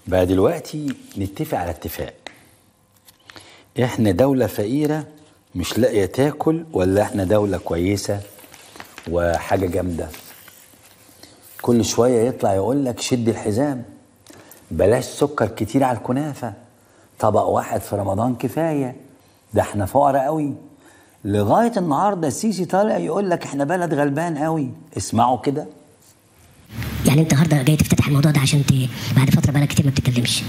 بقى دلوقتي نتفق على اتفاق احنا دولة فقيرة مش لاقية تاكل ولا احنا دولة كويسة وحاجة جامدة كل شوية يطلع يقول لك شد الحزام بلاش سكر كتير على الكنافة طبق واحد في رمضان كفاية ده احنا فقراء قوي لغاية النهاردة السيسي طالع يقول لك احنا بلد غلبان قوي اسمعوا كده يعني انت النهارده جاي تفتتح الموضوع ده عشان ت... بعد فتره بقالك كتير ما بتتكلمش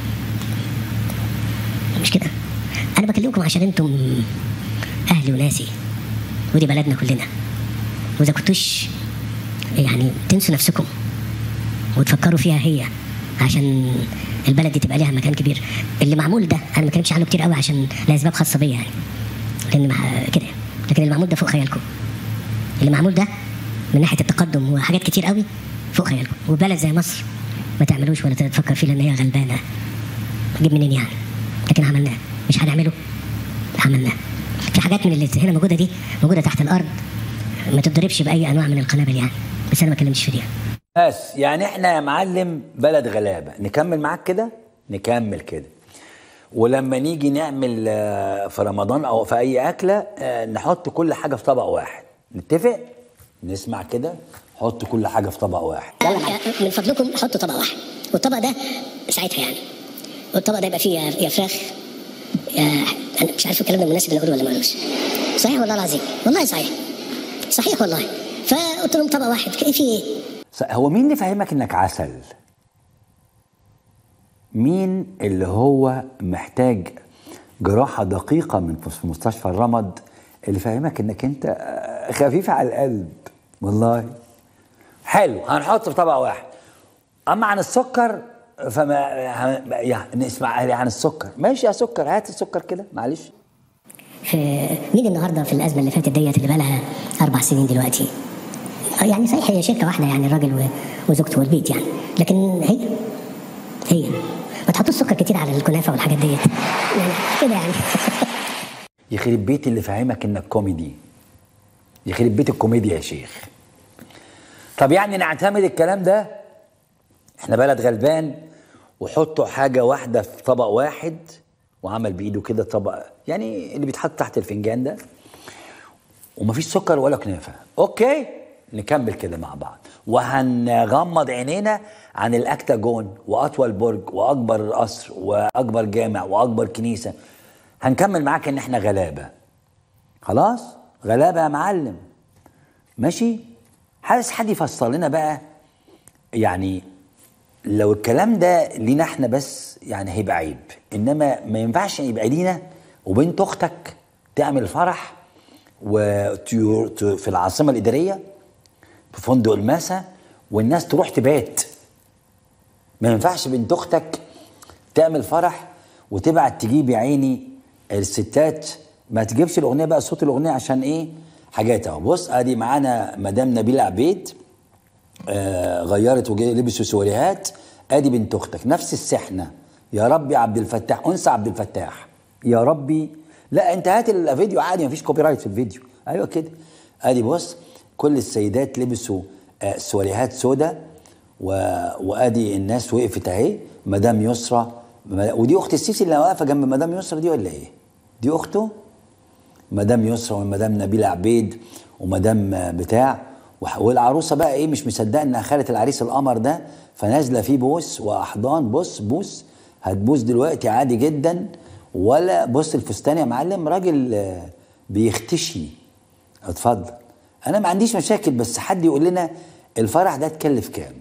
مش كده انا بكلمكم عشان انتم اهلي وناسي ودي بلدنا كلنا واذا كنتوش يعني تنسوا نفسكم وتفكروا فيها هي عشان البلد دي تبقى ليها مكان كبير اللي معمول ده انا ما اتكلمش عنه كتير قوي عشان لاسباب خاصه بيا يعني لان مع كده لكن اللي معمول ده فوق خيالكم اللي معمول ده من ناحيه التقدم وحاجات كتير قوي فوق خيالكم وبلد زي مصر ما تعملوش ولا تفكر فيه لان هي غلبانه نجيب منين يعني لكن عملناه مش هنعمله عملناه في حاجات من اللي هنا موجوده دي موجوده تحت الارض ما تتضربش باي انواع من القنابل يعني بس انا ما اتكلمتش في دي بس يعني احنا يا معلم بلد غلابة نكمل معاك كده نكمل كده ولما نيجي نعمل آه، في رمضان او في اي اكله آه، نحط كل حاجه في طبق واحد نتفق نسمع كده حط كل حاجه في طبق واحد يلا من فضلكم حطوا طبق واحد والطبق ده ساعتها يعني والطبق ده يبقى فيه يا يا فراخ يا انا مش عارف الكلام ده مناسب اللي اقوله ولا مالوش صحيح والله العظيم والله صحيح صحيح والله فقلت لهم طبق واحد ايه في ايه؟ س- هو مين اللي فهمك انك عسل مين اللي هو محتاج جراحة دقيقة من في مستشفى الرمد اللي فهمك انك انت آه، خفيف على القلب والله حلو هنحط في طبق واحد اما عن السكر فما ه- يعني نسمع عن السكر ماشي يا سكر هات السكر كده معلش في مين النهارده في الازمه اللي فاتت ديت اللي بقى لها اربع سنين دلوقتي آه يعني صحيح هي شركه واحده يعني الراجل و- وزوجته والبيت يعني لكن هي هي ما تحطوش سكر كتير على الكنافه والحاجات ديت يعني كده يعني يخرب بيت اللي فاهمك انك كوميدي يخرب بيت الكوميديا يا شيخ طب يعني نعتمد الكلام ده احنا بلد غلبان وحطوا حاجة واحدة في طبق واحد وعمل بإيده كده طبق يعني اللي بيتحط تحت الفنجان ده ومفيش سكر ولا كنافة اوكي نكمل كده مع بعض وهنغمض عينينا عن الاكتاجون واطول برج واكبر قصر واكبر جامع واكبر كنيسة هنكمل معاك ان احنا غلابة خلاص غلابة يا معلم ماشي عايز حد يفسر لنا بقى يعني لو الكلام ده لينا احنا بس يعني هيبقى عيب انما ما ينفعش يبقى لينا وبنت اختك تعمل فرح وتيو- ت- في العاصمه الاداريه في فندق الماسا والناس تروح تبات ما ينفعش بنت اختك تعمل فرح وتبعت تجيب يا عيني الستات ما تجيبش الاغنيه بقى صوت الاغنيه عشان ايه حاجات اهو بص ادي معانا مدام نبيله عبيد آه، غيرت وجاي لبسوا سوريهات ادي بنت اختك نفس السحنه يا ربي عبد الفتاح انثى عبد الفتاح يا ربي لا انت هات الفيديو عادي مفيش كوبي رايت في الفيديو ايوه كده ادي بص كل السيدات لبسوا آه، سوريهات سودا و... وادي الناس وقفت اهي مدام يسرى م- ودي اخت السيسي اللي واقفه جنب مدام يسرى دي ولا ايه؟ دي اخته؟ مدام يسرى ومدام نبيله عبيد ومدام بتاع وح- والعروسه بقى ايه مش مصدقه انها خاله العريس القمر ده فنازله فيه بوس واحضان بص بوس هتبوس دلوقتي عادي جدا ولا بص الفستان يا معلم راجل آه، بيختشي اتفضل انا ما عنديش مشاكل بس حد يقول لنا الفرح ده اتكلف كام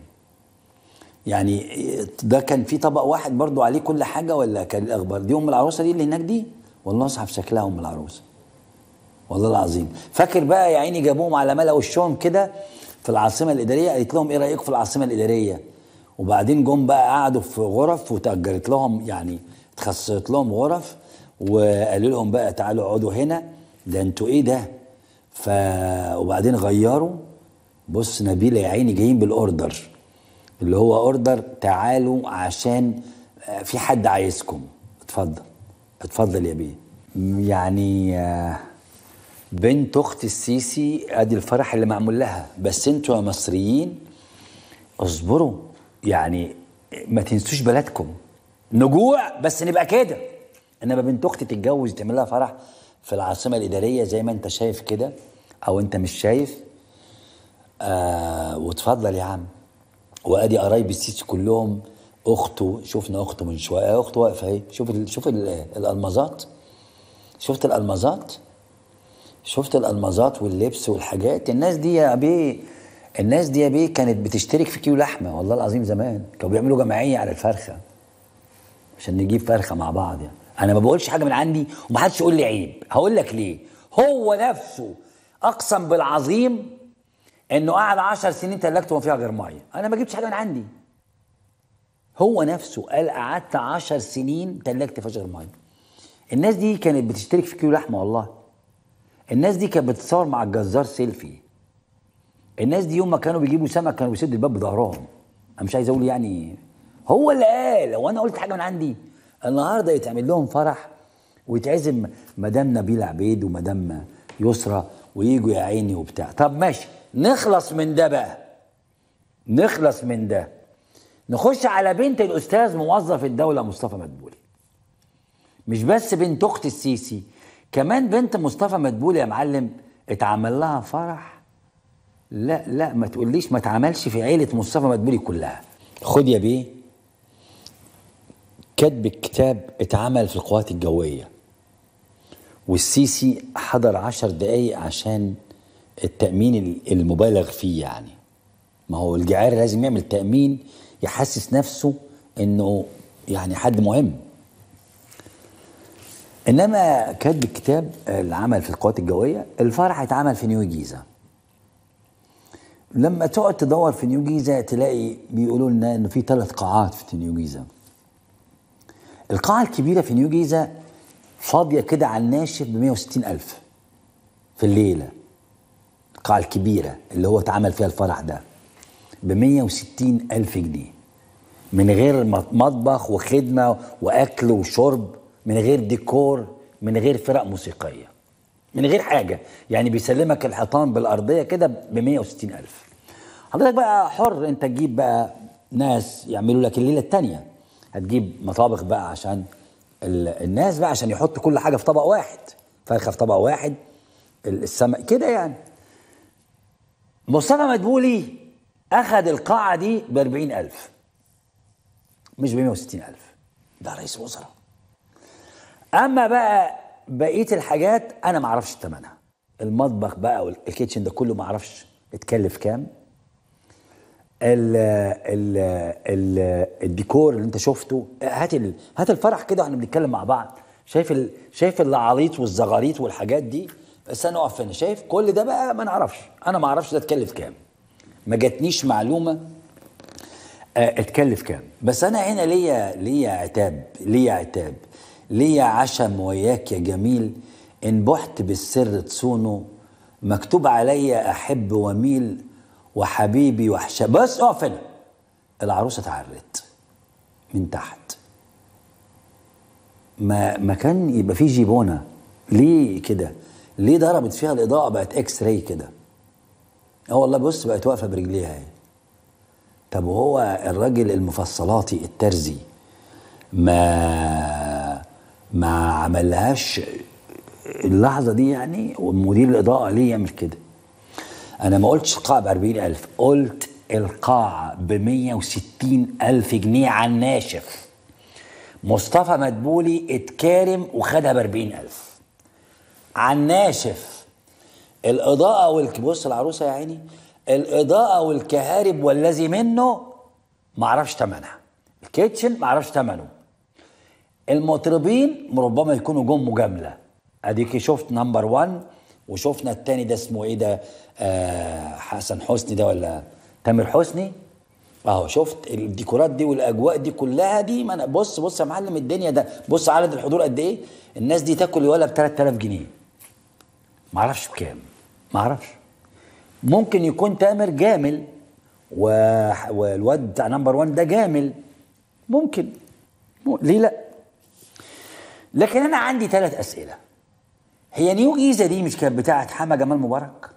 يعني ده كان في طبق واحد برضو عليه كل حاجه ولا كان الاخبار دي ام العروسه دي اللي هناك دي والله اصحاب شكلها ام العروسه والله العظيم فاكر بقى يا عيني جابوهم على ملا وشهم كده في العاصمه الاداريه قالت لهم ايه رايكم في العاصمه الاداريه وبعدين جم بقى قعدوا في غرف وتأجرت لهم يعني اتخصصت لهم غرف وقالوا لهم بقى تعالوا اقعدوا هنا ده انتوا ايه ده ف وبعدين غيروا بص نبيله يا عيني جايين بالاوردر اللي هو اوردر تعالوا عشان آه، في حد عايزكم اتفضل اتفضل يا بيه يعني آه، بنت اخت السيسي ادي الفرح اللي معمول لها بس انتوا يا مصريين اصبروا يعني ما تنسوش بلدكم نجوع بس نبقى كده انما بنت اختي تتجوز تعمل لها فرح في العاصمه الاداريه زي ما انت شايف كده او انت مش شايف آه وتفضل يا عم وادي قرايب السيسي كلهم اخته شفنا اخته من شويه اخته واقفه اهي شوف ال شوف ال الالمازات شفت الالمازات شفت الالمازات واللبس والحاجات الناس دي يا بيه الناس دي يا بيه كانت بتشترك في كيلو لحمه والله العظيم زمان كانوا بيعملوا جمعيه على الفرخه عشان نجيب فرخه مع بعض يعني انا ما بقولش حاجه من عندي ومحدش يقول لي عيب هقول لك ليه هو نفسه اقسم بالعظيم انه قعد عشر سنين تلاجته ما فيها غير ميه انا ما جبتش حاجه من عندي هو نفسه قال قعدت عشر سنين تلاجتي فيهاش غير ميه الناس دي كانت بتشترك في كيلو لحمه والله الناس دي كانت بتتصور مع الجزار سيلفي الناس دي يوم ما كانوا بيجيبوا سمك كانوا بيسدوا الباب بظهرهم انا مش عايز اقول يعني هو اللي قال هو انا قلت حاجه من عندي النهارده يتعمل لهم فرح ويتعزم مدام نبيل عبيد ومدام يسرى ويجوا يا عيني وبتاع طب ماشي نخلص من ده بقى نخلص من ده نخش على بنت الاستاذ موظف الدوله مصطفى مدبولي مش بس بنت اخت السيسي كمان بنت مصطفى مدبولي يا معلم اتعمل لها فرح لا لا ما تقوليش ما اتعملش في عيله مصطفى مدبولي كلها خد يا بيه كتب كتاب اتعمل في القوات الجويه والسيسي حضر عشر دقايق عشان التأمين المبالغ فيه يعني ما هو الجعاري لازم يعمل تأمين يحسس نفسه انه يعني حد مهم انما كاتب الكتاب العمل في القوات الجويه الفرح اتعمل في نيو جيزه لما تقعد تدور في نيو جيزه تلاقي بيقولوا لنا انه في ثلاث قاعات في نيو جيزه القاعه الكبيره في نيو جيزه فاضيه كده على الناشف ب 160 الف في الليله القاعه الكبيره اللي هو اتعمل فيها الفرح ده ب 160 الف جنيه من غير مطبخ وخدمه واكل وشرب من غير ديكور من غير فرق موسيقيه من غير حاجه يعني بيسلمك الحيطان بالارضيه كده ب 160 الف حضرتك بقى حر انت تجيب بقى ناس يعملوا لك الليله الثانيه هتجيب مطابخ بقى عشان الناس بقى عشان يحط كل حاجه في طبق واحد فرخه في طبق واحد السمك كده يعني مصطفى مدبولي اخذ القاعه دي ب 40000 مش ب 160000 ده رئيس وزراء اما بقى بقيه الحاجات انا ما اعرفش ثمنها المطبخ بقى والكيتشن ده كله ما اعرفش اتكلف كام ال ال ال الديكور اللي انت شفته هات ال هات الفرح كده واحنا بنتكلم مع بعض شايف ال شايف العاليط والزغاريط والحاجات دي بس انا اقف هنا شايف كل ده بقى ما نعرفش انا ما اعرفش ده اتكلف كام ما جاتنيش معلومه اه اتكلف كام بس انا هنا ليا ليا عتاب ليا عتاب ليا عشم وياك يا جميل ان بحت بالسر تصونه مكتوب عليا احب وميل وحبيبي وحشا بس اقف هنا العروسه اتعرت من تحت ما ما كان يبقى في جيبونه ليه كده ليه ضربت فيها الاضاءه بقت اكس راي كده اه والله بص بقت واقفه برجليها اهي طب وهو الراجل المفصلاتي الترزي ما ما عملهاش اللحظه دي يعني ومدير الاضاءه ليه يعمل كده انا ما قلتش القاعه ب 40000 قلت القاعه ب 160 الف جنيه على الناشف مصطفى مدبولي اتكارم وخدها ب 40000 على الناشف الاضاءه والك بص العروسه يا عيني الاضاءه والكهارب والذي منه ما اعرفش ثمنها الكيتشن ما اعرفش ثمنه المطربين ربما يكونوا جم مجامله اديك شفت نمبر 1 وشفنا التاني ده اسمه ايه ده آه حسن حسني ده ولا تامر حسني اهو شفت الديكورات دي والاجواء دي كلها دي ما أنا بص بص يا معلم الدنيا ده بص عدد الحضور قد ايه الناس دي تاكل ولا ب 3000 جنيه ما اعرفش بكام ما اعرفش ممكن يكون تامر جامل و... والواد بتاع نمبر 1 ده جامل ممكن م... ليه لا لكن انا عندي ثلاث اسئله هي نيو جيزه دي مش كانت بتاعت حما جمال مبارك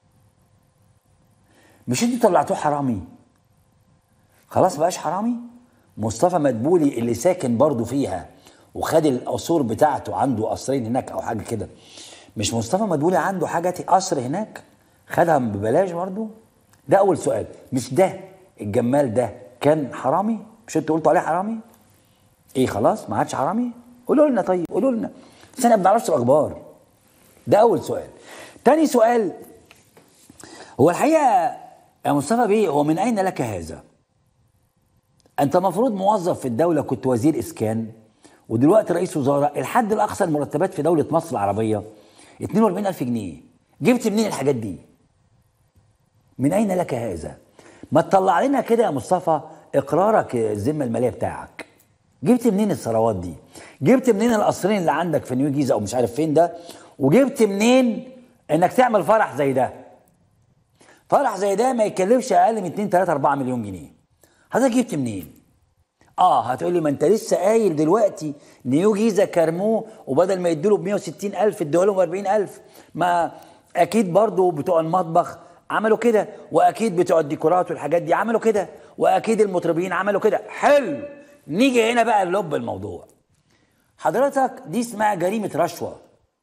مش انتوا طلعتوه حرامي خلاص بقاش حرامي مصطفى مدبولي اللي ساكن برضه فيها وخد القصور بتاعته عنده قصرين هناك او حاجه كده مش مصطفى مدبولي عنده حاجه قصر هناك خدها ببلاش برضه ده اول سؤال مش ده الجمال ده كان حرامي مش انتوا قلتوا عليه حرامي ايه خلاص ما عادش حرامي قولوا لنا طيب قولوا لنا بس انا ما بنعرفش الاخبار ده اول سؤال تاني سؤال هو الحقيقه يا مصطفى بيه هو من اين لك هذا انت مفروض موظف في الدوله كنت وزير اسكان ودلوقتي رئيس وزراء الحد الاقصى المرتبات في دوله مصر العربيه 42000 جنيه جبت منين الحاجات دي من اين لك هذا ما تطلع لنا كده يا مصطفى اقرارك الذمه الماليه بتاعك جبت منين الثروات دي جبت منين القصرين اللي عندك في نيو جيزه او مش عارف فين ده وجبت منين انك تعمل فرح زي ده فرح زي ده ما يكلفش اقل من 2 3 4 مليون جنيه حضرتك جبت منين اه هتقول لي ما انت لسه قايل دلوقتي نيو جيزه كرموه وبدل ما يدوا ب 160 الف ادوا لهم 40 الف ما اكيد برضو بتوع المطبخ عملوا كده واكيد بتوع الديكورات والحاجات دي عملوا كده واكيد المطربين عملوا كده حلو نيجي هنا بقى لب الموضوع حضرتك دي اسمها جريمه رشوه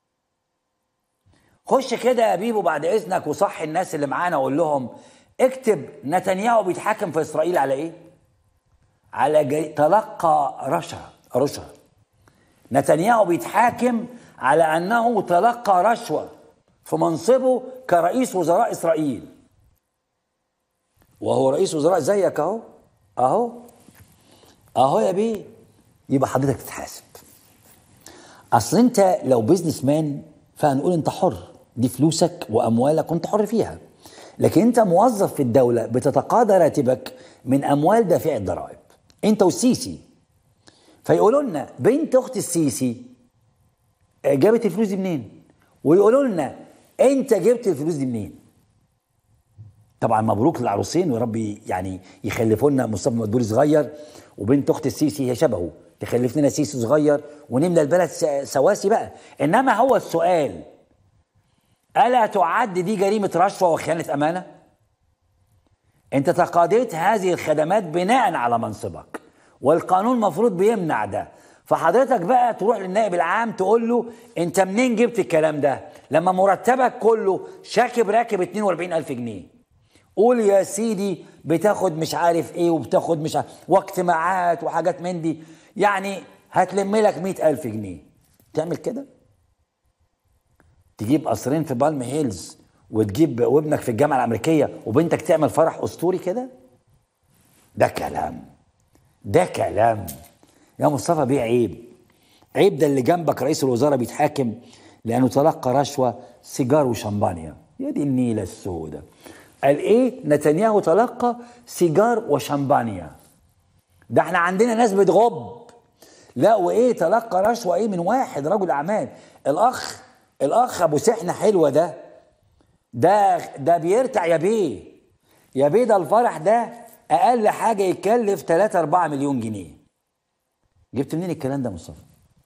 خش كده يا بيبو بعد اذنك وصح الناس اللي معانا وقول لهم اكتب نتنياهو بيتحاكم في اسرائيل على ايه؟ على جري... تلقى رشا رشا نتنياهو بيتحاكم على انه تلقى رشوه في منصبه كرئيس وزراء اسرائيل وهو رئيس وزراء زيك اهو اهو اهو يا بيه يبقى حضرتك تتحاسب اصل انت لو بيزنس مان فهنقول انت حر دي فلوسك واموالك وانت حر فيها لكن انت موظف في الدوله بتتقاضى راتبك من اموال دافعي الضرائب انت والسيسي فيقولوا لنا بنت اخت السيسي جابت الفلوس دي منين ويقولوا لنا انت جبت الفلوس دي منين طبعا مبروك للعروسين ويا رب يعني يخلفوا لنا مصطفى مدبولي صغير وبنت اخت السيسي هي شبهه تخلف لنا سيسي صغير ونملى البلد سواسي بقى انما هو السؤال الا تعد دي جريمه رشوه وخيانه امانه انت تقاضيت هذه الخدمات بناء على منصبك والقانون المفروض بيمنع ده فحضرتك بقى تروح للنائب العام تقول له انت منين جبت الكلام ده لما مرتبك كله شاكب راكب 42 ألف جنيه قول يا سيدي بتاخد مش عارف ايه وبتاخد مش عارف واجتماعات وحاجات من دي يعني هتلم لك 100 ألف جنيه تعمل كده تجيب قصرين في بالم هيلز وتجيب وابنك في الجامعه الامريكيه وبنتك تعمل فرح اسطوري كده ده كلام ده كلام يا مصطفى بيه عيب عيب ده اللي جنبك رئيس الوزراء بيتحاكم لانه تلقى رشوه سيجار وشمبانيا يا دي النيله السوداء قال ايه نتنياهو تلقى سيجار وشمبانيا ده احنا عندنا ناس بتغب لا وايه تلقى رشوه ايه من واحد رجل اعمال الاخ الاخ ابو سحنه حلوه ده ده ده بيرتع يا بيه يا بيه ده الفرح ده اقل حاجه يتكلف 3 4 مليون جنيه جبت منين الكلام ده مصطفى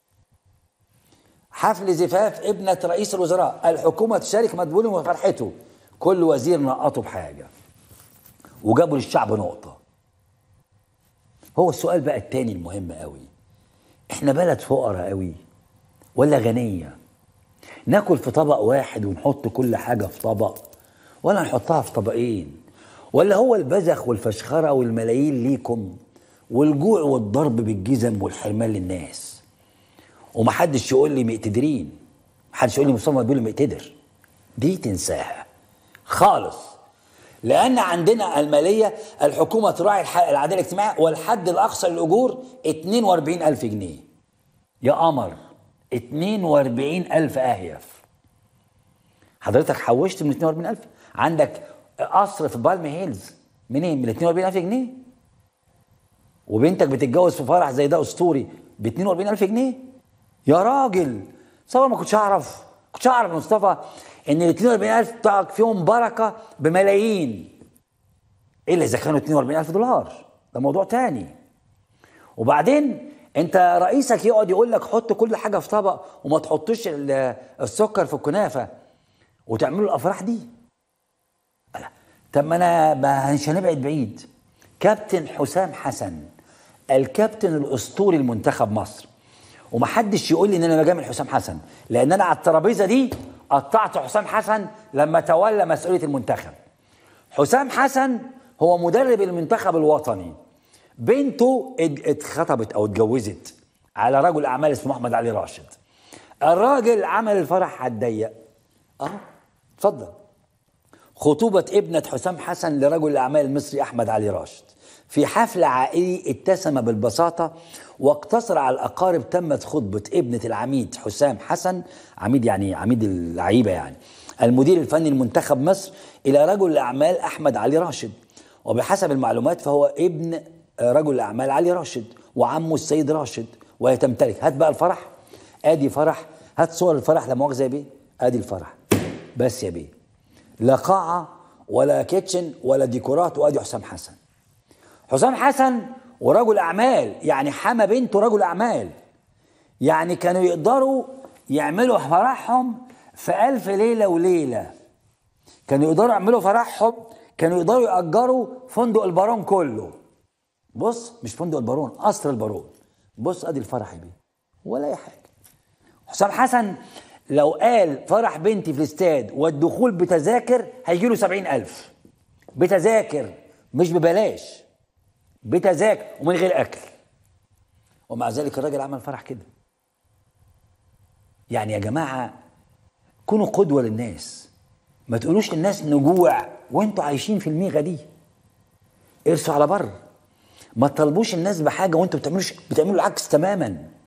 حفل زفاف ابنة رئيس الوزراء الحكومة تشارك مدبولي وفرحته كل وزير نقطه بحاجة وجابوا للشعب نقطة هو السؤال بقى التاني المهم قوي احنا بلد فقراء قوي ولا غنية ناكل في طبق واحد ونحط كل حاجة في طبق ولا نحطها في طبقين ولا هو البذخ والفشخرة والملايين ليكم والجوع والضرب بالجزم والحرمان للناس ومحدش يقول لي مقتدرين محدش يقول لي مصطفى بيقول لي مقتدر دي تنساها خالص لان عندنا الماليه الحكومه تراعي العداله الاجتماعيه والحد الاقصى للاجور 42 الف جنيه يا قمر 42 الف اهيف حضرتك حوشت من 42 الف عندك قصر في بالم هيلز منين من 42 الف جنيه وبنتك بتتجوز في فرح زي ده اسطوري ب 42 الف جنيه يا راجل صور ما كنتش اعرف كنتش اعرف يا مصطفى ان ال 42000 بتاعك فيهم بركه بملايين الا اذا كانوا 42000 دولار ده موضوع تاني وبعدين انت رئيسك يقعد يقول لك حط كل حاجه في طبق وما تحطش السكر في الكنافه وتعملوا الافراح دي طب ما انا مش هنبعد بعيد كابتن حسام حسن الكابتن الاسطوري لمنتخب مصر ومحدش يقول لي ان انا بجامل حسام حسن لان انا على الترابيزه دي قطعت حسام حسن لما تولى مسؤوليه المنتخب حسام حسن هو مدرب المنتخب الوطني بنته ات- اتخطبت او اتجوزت على رجل اعمال اسمه احمد علي راشد الراجل عمل الفرح على الضيق اه اتفضل خطوبة ابنة حسام حسن لرجل الأعمال المصري أحمد علي راشد في حفل عائلي اتسم بالبساطة واقتصر على الأقارب تمت خطبة ابنة العميد حسام حسن عميد يعني عميد اللعيبة يعني المدير الفني لمنتخب مصر إلى رجل الأعمال أحمد علي راشد وبحسب المعلومات فهو ابن رجل الأعمال علي راشد وعمه السيد راشد وهي تمتلك هات بقى الفرح ادي فرح هات صور الفرح لا مؤاخذه يا بيه ادي الفرح بس يا بيه لا قاعه ولا كيتشن ولا ديكورات وادي حسام حسن حسام حسن ورجل اعمال يعني حما بنته رجل اعمال يعني كانوا يقدروا يعملوا فرحهم في ألف ليلة وليلة كانوا يقدروا يعملوا فرحهم كانوا يقدروا يأجروا فندق البارون كله بص مش فندق البارون قصر البارون بص ادي الفرح يا بيه ولا اي حاجه حسام حسن لو قال فرح بنتي في الاستاد والدخول بتذاكر هيجي له سبعين ألف بتذاكر مش ببلاش بتذاكر ومن غير أكل ومع ذلك الراجل عمل فرح كده يعني يا جماعة كونوا قدوة للناس ما تقولوش للناس نجوع وانتوا عايشين في الميغة دي ارسوا على بر ما تطالبوش الناس بحاجة وانتوا بتعملوش بتعملوا العكس تماما